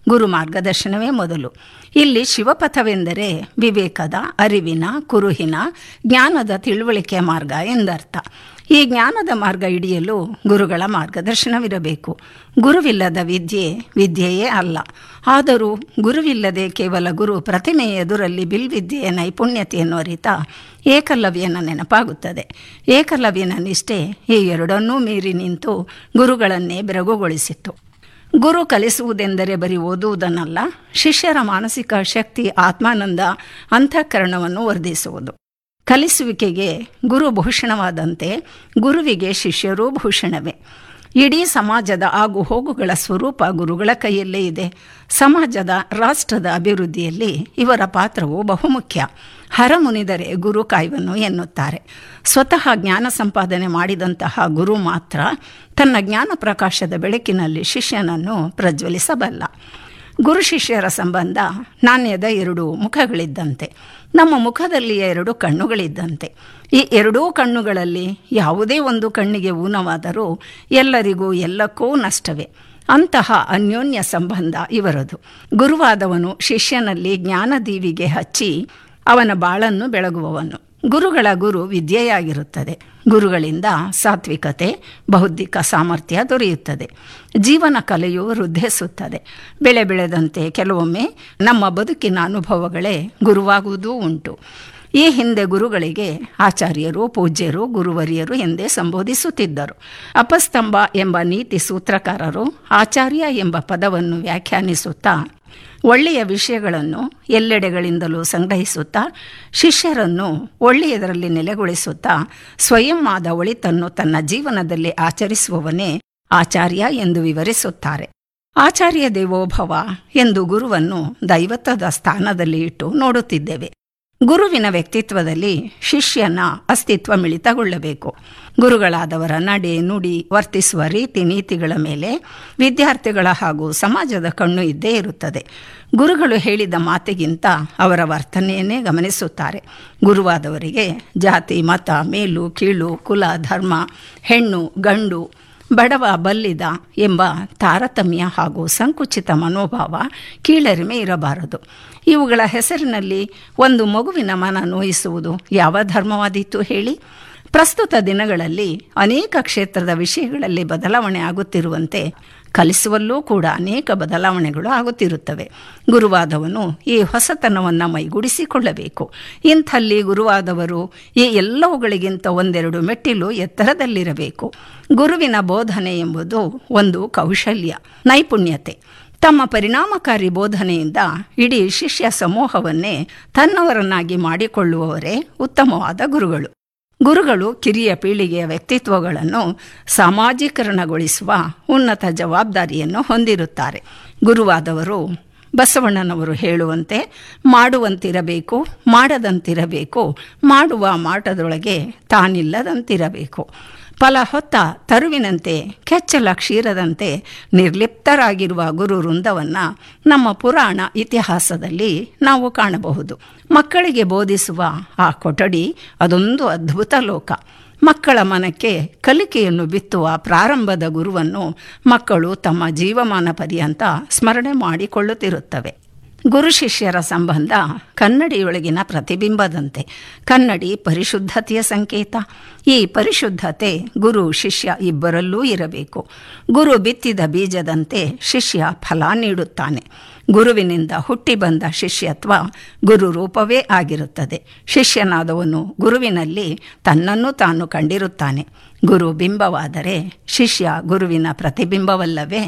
ಗುರು ಮಾರ್ಗದರ್ಶನವೇ ಮೊದಲು ಇಲ್ಲಿ ಶಿವಪಥವೆಂದರೆ ವಿವೇಕದ ಅರಿವಿನ ಕುರುಹಿನ ಜ್ಞಾನದ ತಿಳುವಳಿಕೆ ಮಾರ್ಗ ಎಂದರ್ಥ ಈ ಜ್ಞಾನದ ಮಾರ್ಗ ಹಿಡಿಯಲು ಗುರುಗಳ ಮಾರ್ಗದರ್ಶನವಿರಬೇಕು ಗುರುವಿಲ್ಲದ ವಿದ್ಯೆ ವಿದ್ಯೆಯೇ ಅಲ್ಲ ಆದರೂ ಗುರುವಿಲ್ಲದೆ ಕೇವಲ ಗುರು ಪ್ರತಿಮೆ ಎದುರಲ್ಲಿ ಬಿಲ್ವಿದ್ಯೆಯ ನೈಪುಣ್ಯತೆಯನ್ನು ಅರಿತ ಏಕಲವ್ಯನ ನೆನಪಾಗುತ್ತದೆ ಏಕಲವ್ಯನ ನಿಷ್ಠೆ ಈ ಎರಡನ್ನೂ ಮೀರಿ ನಿಂತು ಗುರುಗಳನ್ನೇ ಬೆರಗುಗೊಳಿಸಿತ್ತು ಗುರು ಕಲಿಸುವುದೆಂದರೆ ಬರೀ ಓದುವುದನ್ನಲ್ಲ ಶಿಷ್ಯರ ಮಾನಸಿಕ ಶಕ್ತಿ ಆತ್ಮಾನಂದ ಅಂತಃಕರಣವನ್ನು ವರ್ಧಿಸುವುದು ಕಲಿಸುವಿಕೆಗೆ ಗುರು ಭೂಷಣವಾದಂತೆ ಗುರುವಿಗೆ ಶಿಷ್ಯರೂ ಭೂಷಣವೇ ಇಡೀ ಸಮಾಜದ ಆಗು ಹೋಗುಗಳ ಸ್ವರೂಪ ಗುರುಗಳ ಕೈಯಲ್ಲೇ ಇದೆ ಸಮಾಜದ ರಾಷ್ಟ್ರದ ಅಭಿವೃದ್ಧಿಯಲ್ಲಿ ಇವರ ಪಾತ್ರವು ಬಹುಮುಖ್ಯ ಹರಮುನಿದರೆ ಗುರು ಕಾಯ್ವನು ಎನ್ನುತ್ತಾರೆ ಸ್ವತಃ ಜ್ಞಾನ ಸಂಪಾದನೆ ಮಾಡಿದಂತಹ ಗುರು ಮಾತ್ರ ತನ್ನ ಜ್ಞಾನ ಪ್ರಕಾಶದ ಬೆಳಕಿನಲ್ಲಿ ಶಿಷ್ಯನನ್ನು ಪ್ರಜ್ವಲಿಸಬಲ್ಲ ಗುರು ಶಿಷ್ಯರ ಸಂಬಂಧ ನಾಣ್ಯದ ಎರಡು ಮುಖಗಳಿದ್ದಂತೆ ನಮ್ಮ ಮುಖದಲ್ಲಿಯ ಎರಡು ಕಣ್ಣುಗಳಿದ್ದಂತೆ ಈ ಎರಡೂ ಕಣ್ಣುಗಳಲ್ಲಿ ಯಾವುದೇ ಒಂದು ಕಣ್ಣಿಗೆ ಊನವಾದರೂ ಎಲ್ಲರಿಗೂ ಎಲ್ಲಕ್ಕೂ ನಷ್ಟವೇ ಅಂತಹ ಅನ್ಯೋನ್ಯ ಸಂಬಂಧ ಇವರದು ಗುರುವಾದವನು ಶಿಷ್ಯನಲ್ಲಿ ಜ್ಞಾನದೀವಿಗೆ ಹಚ್ಚಿ ಅವನ ಬಾಳನ್ನು ಬೆಳಗುವವನು ಗುರುಗಳ ಗುರು ವಿದ್ಯೆಯಾಗಿರುತ್ತದೆ ಗುರುಗಳಿಂದ ಸಾತ್ವಿಕತೆ ಬೌದ್ಧಿಕ ಸಾಮರ್ಥ್ಯ ದೊರೆಯುತ್ತದೆ ಜೀವನ ಕಲೆಯು ವೃದ್ಧಿಸುತ್ತದೆ ಬೆಳೆ ಬೆಳೆದಂತೆ ಕೆಲವೊಮ್ಮೆ ನಮ್ಮ ಬದುಕಿನ ಅನುಭವಗಳೇ ಗುರುವಾಗುವುದೂ ಉಂಟು ಈ ಹಿಂದೆ ಗುರುಗಳಿಗೆ ಆಚಾರ್ಯರು ಪೂಜ್ಯರು ಗುರುವರಿಯರು ಎಂದೇ ಸಂಬೋಧಿಸುತ್ತಿದ್ದರು ಅಪಸ್ತಂಭ ಎಂಬ ನೀತಿ ಸೂತ್ರಕಾರರು ಆಚಾರ್ಯ ಎಂಬ ಪದವನ್ನು ವ್ಯಾಖ್ಯಾನಿಸುತ್ತಾ ಒಳ್ಳೆಯ ವಿಷಯಗಳನ್ನು ಎಲ್ಲೆಡೆಗಳಿಂದಲೂ ಸಂಗ್ರಹಿಸುತ್ತಾ ಶಿಷ್ಯರನ್ನು ಒಳ್ಳೆಯದರಲ್ಲಿ ನೆಲೆಗೊಳಿಸುತ್ತಾ ಸ್ವಯಂ ಆದ ಒಳಿತನ್ನು ತನ್ನ ಜೀವನದಲ್ಲಿ ಆಚರಿಸುವವನೇ ಆಚಾರ್ಯ ಎಂದು ವಿವರಿಸುತ್ತಾರೆ ಆಚಾರ್ಯ ದೇವೋಭವ ಎಂದು ಗುರುವನ್ನು ದೈವತ್ವದ ಸ್ಥಾನದಲ್ಲಿ ಇಟ್ಟು ನೋಡುತ್ತಿದ್ದೇವೆ ಗುರುವಿನ ವ್ಯಕ್ತಿತ್ವದಲ್ಲಿ ಶಿಷ್ಯನ ಅಸ್ತಿತ್ವ ಮಿಳಿತಗೊಳ್ಳಬೇಕು ಗುರುಗಳಾದವರ ನಡೆ ನುಡಿ ವರ್ತಿಸುವ ರೀತಿ ನೀತಿಗಳ ಮೇಲೆ ವಿದ್ಯಾರ್ಥಿಗಳ ಹಾಗೂ ಸಮಾಜದ ಕಣ್ಣು ಇದ್ದೇ ಇರುತ್ತದೆ ಗುರುಗಳು ಹೇಳಿದ ಮಾತಿಗಿಂತ ಅವರ ವರ್ತನೆಯನ್ನೇ ಗಮನಿಸುತ್ತಾರೆ ಗುರುವಾದವರಿಗೆ ಜಾತಿ ಮತ ಮೇಲು ಕೀಳು ಕುಲ ಧರ್ಮ ಹೆಣ್ಣು ಗಂಡು ಬಡವ ಬಲ್ಲಿದ ಎಂಬ ತಾರತಮ್ಯ ಹಾಗೂ ಸಂಕುಚಿತ ಮನೋಭಾವ ಕೀಳರಿಮೆ ಇರಬಾರದು ಇವುಗಳ ಹೆಸರಿನಲ್ಲಿ ಒಂದು ಮಗುವಿನ ಮನ ನೋಯಿಸುವುದು ಯಾವ ಧರ್ಮವಾದೀತು ಹೇಳಿ ಪ್ರಸ್ತುತ ದಿನಗಳಲ್ಲಿ ಅನೇಕ ಕ್ಷೇತ್ರದ ವಿಷಯಗಳಲ್ಲಿ ಬದಲಾವಣೆ ಆಗುತ್ತಿರುವಂತೆ ಕಲಿಸುವಲ್ಲೂ ಕೂಡ ಅನೇಕ ಬದಲಾವಣೆಗಳು ಆಗುತ್ತಿರುತ್ತವೆ ಗುರುವಾದವನು ಈ ಹೊಸತನವನ್ನು ಮೈಗೂಡಿಸಿಕೊಳ್ಳಬೇಕು ಇಂಥಲ್ಲಿ ಗುರುವಾದವರು ಈ ಎಲ್ಲವುಗಳಿಗಿಂತ ಒಂದೆರಡು ಮೆಟ್ಟಿಲು ಎತ್ತರದಲ್ಲಿರಬೇಕು ಗುರುವಿನ ಬೋಧನೆ ಎಂಬುದು ಒಂದು ಕೌಶಲ್ಯ ನೈಪುಣ್ಯತೆ ತಮ್ಮ ಪರಿಣಾಮಕಾರಿ ಬೋಧನೆಯಿಂದ ಇಡೀ ಶಿಷ್ಯ ಸಮೂಹವನ್ನೇ ತನ್ನವರನ್ನಾಗಿ ಮಾಡಿಕೊಳ್ಳುವವರೇ ಉತ್ತಮವಾದ ಗುರುಗಳು ಗುರುಗಳು ಕಿರಿಯ ಪೀಳಿಗೆಯ ವ್ಯಕ್ತಿತ್ವಗಳನ್ನು ಸಾಮಾಜೀಕರಣಗೊಳಿಸುವ ಉನ್ನತ ಜವಾಬ್ದಾರಿಯನ್ನು ಹೊಂದಿರುತ್ತಾರೆ ಗುರುವಾದವರು ಬಸವಣ್ಣನವರು ಹೇಳುವಂತೆ ಮಾಡುವಂತಿರಬೇಕು ಮಾಡದಂತಿರಬೇಕು ಮಾಡುವ ಮಾಟದೊಳಗೆ ತಾನಿಲ್ಲದಂತಿರಬೇಕು ಫಲ ಹೊತ್ತ ತರುವಿನಂತೆ ಕೆಚ್ಚಲ ಕ್ಷೀರದಂತೆ ನಿರ್ಲಿಪ್ತರಾಗಿರುವ ಗುರು ವೃಂದವನ್ನು ನಮ್ಮ ಪುರಾಣ ಇತಿಹಾಸದಲ್ಲಿ ನಾವು ಕಾಣಬಹುದು ಮಕ್ಕಳಿಗೆ ಬೋಧಿಸುವ ಆ ಕೊಠಡಿ ಅದೊಂದು ಅದ್ಭುತ ಲೋಕ ಮಕ್ಕಳ ಮನಕ್ಕೆ ಕಲಿಕೆಯನ್ನು ಬಿತ್ತುವ ಪ್ರಾರಂಭದ ಗುರುವನ್ನು ಮಕ್ಕಳು ತಮ್ಮ ಜೀವಮಾನ ಪರ್ಯಂತ ಸ್ಮರಣೆ ಮಾಡಿಕೊಳ್ಳುತ್ತಿರುತ್ತವೆ ಗುರು ಶಿಷ್ಯರ ಸಂಬಂಧ ಕನ್ನಡಿಯೊಳಗಿನ ಪ್ರತಿಬಿಂಬದಂತೆ ಕನ್ನಡಿ ಪರಿಶುದ್ಧತೆಯ ಸಂಕೇತ ಈ ಪರಿಶುದ್ಧತೆ ಗುರು ಶಿಷ್ಯ ಇಬ್ಬರಲ್ಲೂ ಇರಬೇಕು ಗುರು ಬಿತ್ತಿದ ಬೀಜದಂತೆ ಶಿಷ್ಯ ಫಲ ನೀಡುತ್ತಾನೆ ಗುರುವಿನಿಂದ ಹುಟ್ಟಿ ಬಂದ ಶಿಷ್ಯತ್ವ ಗುರು ರೂಪವೇ ಆಗಿರುತ್ತದೆ ಶಿಷ್ಯನಾದವನು ಗುರುವಿನಲ್ಲಿ ತನ್ನನ್ನು ತಾನು ಕಂಡಿರುತ್ತಾನೆ ಗುರು ಬಿಂಬವಾದರೆ ಶಿಷ್ಯ ಗುರುವಿನ ಪ್ರತಿಬಿಂಬವಲ್ಲವೇ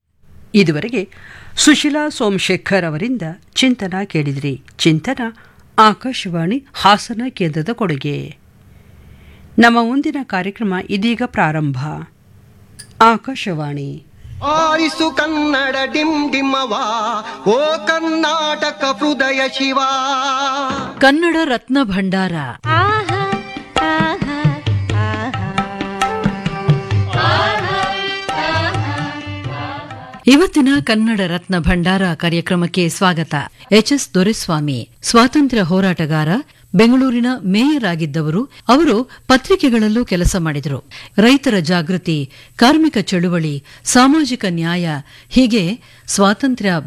ಇದುವರೆಗೆ ಸುಶೀಲಾ ಸೋಮಶೇಖರ್ ಅವರಿಂದ ಚಿಂತನ ಕೇಳಿದ್ರಿ ಚಿಂತನ ಆಕಾಶವಾಣಿ ಹಾಸನ ಕೇಂದ್ರದ ಕೊಡುಗೆ ನಮ್ಮ ಮುಂದಿನ ಕಾರ್ಯಕ್ರಮ ಇದೀಗ ಪ್ರಾರಂಭ ಆಕಾಶವಾಣಿ ಆರಿಸು ಕನ್ನಡ ಡಿಮ್ ಡಿಮ್ಮವ ಓ ಕರ್ನಾಟಕ ಹೃದಯ ಶಿವ ಕನ್ನಡ ರತ್ನ ಭಂಡಾರ ಇವತ್ತಿನ ಕನ್ನಡ ರತ್ನ ಭಂಡಾರ ಕಾರ್ಯಕ್ರಮಕ್ಕೆ ಸ್ವಾಗತ ಎಚ್ ಎಸ್ ದೊರೆಸ್ವಾಮಿ ಸ್ವಾತಂತ್ರ್ಯ ಹೋರಾಟಗಾರ ಬೆಂಗಳೂರಿನ ಮೇಯರ್ ಆಗಿದ್ದವರು ಅವರು ಪತ್ರಿಕೆಗಳಲ್ಲೂ ಕೆಲಸ ಮಾಡಿದರು ರೈತರ ಜಾಗೃತಿ ಕಾರ್ಮಿಕ ಚಳುವಳಿ ಸಾಮಾಜಿಕ ನ್ಯಾಯ ಹೀಗೆ ಸ್ವಾತಂತ್ರ್ಯ